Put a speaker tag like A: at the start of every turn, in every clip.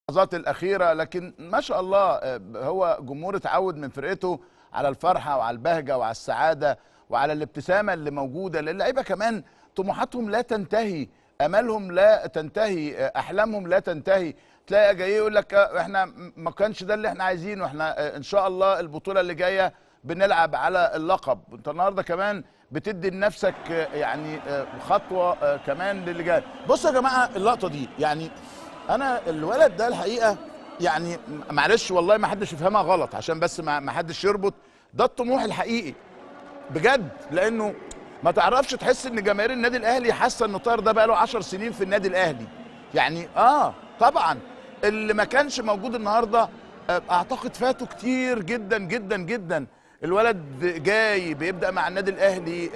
A: اللحظات الاخيره لكن ما شاء الله آه، هو جمهور اتعود من فرقته على الفرحه وعلى البهجه وعلى السعاده وعلى الابتسامه اللي موجوده اللعيبه كمان طموحاتهم لا تنتهي امالهم لا تنتهي آه، احلامهم لا تنتهي تلاقي جاي يقول لك آه، احنا م- ما كانش ده اللي احنا عايزينه احنا آه، ان شاء الله البطوله اللي جايه بنلعب على اللقب انت النهارده كمان بتدي لنفسك آه، يعني آه، خطوه آه، كمان للي جاي بصوا يا جماعه اللقطه دي يعني انا الولد ده الحقيقه يعني م- معلش والله ما حدش يفهمها غلط عشان بس ما ما حدش يربط ده الطموح الحقيقي بجد لانه ما تعرفش تحس ان جماهير النادي الاهلي حاسه ان طاهر ده بقى له 10 سنين في النادي الاهلي يعني اه طبعا اللي ما كانش موجود النهارده آه، اعتقد فاته كتير جدا جدا جدا الولد جاي بيبدا مع النادي الاهلي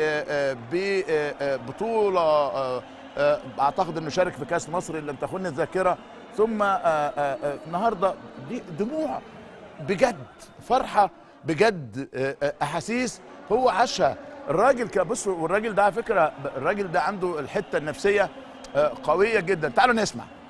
A: ببطوله اعتقد انه شارك في كاس مصر اللي لم تخن الذاكره ثم آه، آه، آه، النهارده دي دموع بجد فرحه بجد آه، آه، احاسيس هو عاشها الراجل كان بص والراجل ده على فكره الراجل ده عنده الحته النفسيه آه، قويه جدا تعالوا نسمع